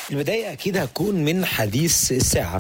البداية أكيد هتكون من حديث الساعة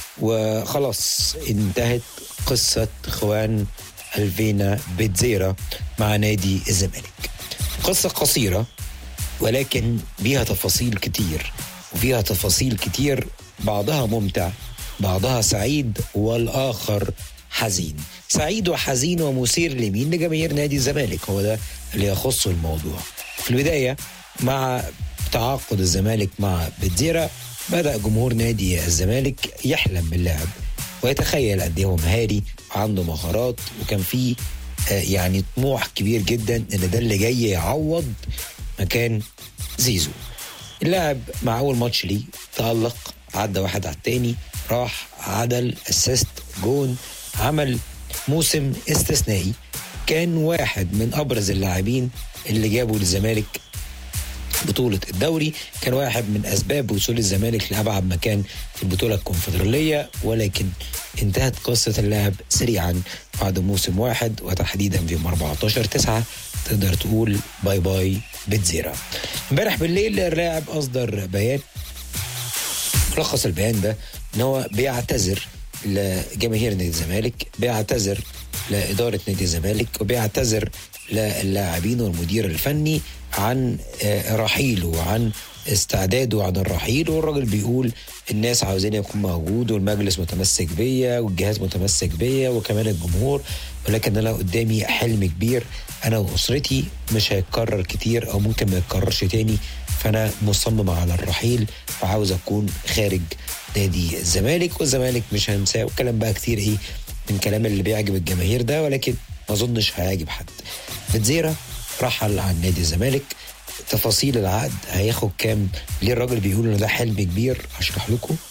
وخلاص انتهت قصة خوان الفينا بيتزيرا مع نادي الزمالك قصة قصيرة ولكن بيها تفاصيل كتير وفيها تفاصيل كتير بعضها ممتع بعضها سعيد والآخر حزين سعيد وحزين ومثير لمين لجماهير نادي الزمالك هو ده اللي يخص الموضوع في البداية مع تعاقد الزمالك مع بتزيرا بدأ جمهور نادي الزمالك يحلم باللعب ويتخيل قد ايه هو مهاري وعنده مهارات وكان فيه آه، يعني طموح كبير جدا ان ده اللي جاي يعوض مكان زيزو اللاعب مع اول ماتش ليه تألق عدى واحد على التاني راح عدل اسيست جون عمل موسم استثنائي كان واحد من ابرز اللاعبين اللي جابوا للزمالك بطولة الدوري كان واحد من أسباب وصول الزمالك لأبعد مكان في البطولة الكونفدرالية ولكن انتهت قصة اللاعب سريعا بعد موسم واحد وتحديدا في يوم 14 9 تقدر تقول باي باي بتزيرا امبارح بالليل اللاعب أصدر بيان ملخص البيان ده ان هو بيعتذر لجماهير نادي الزمالك بيعتذر لإدارة نادي الزمالك وبيعتذر للاعبين والمدير الفني عن آه، رحيله وعن استعداده عن الرحيل والراجل بيقول الناس عاوزين يكون موجود والمجلس متمسك بيا والجهاز متمسك بيا وكمان الجمهور ولكن انا قدامي حلم كبير انا واسرتي مش هيتكرر كتير او ممكن ما يتكررش تاني فانا مصمم على الرحيل وعاوز اكون خارج نادي الزمالك والزمالك مش هنساه وكلام بقى كتير ايه من كلام اللي بيعجب الجماهير ده ولكن ما اظنش هيعجب حد بتزيرا رحل عن نادي الزمالك تفاصيل العقد هياخد كام ليه الراجل بيقول ان ده حلم كبير هشرح لكم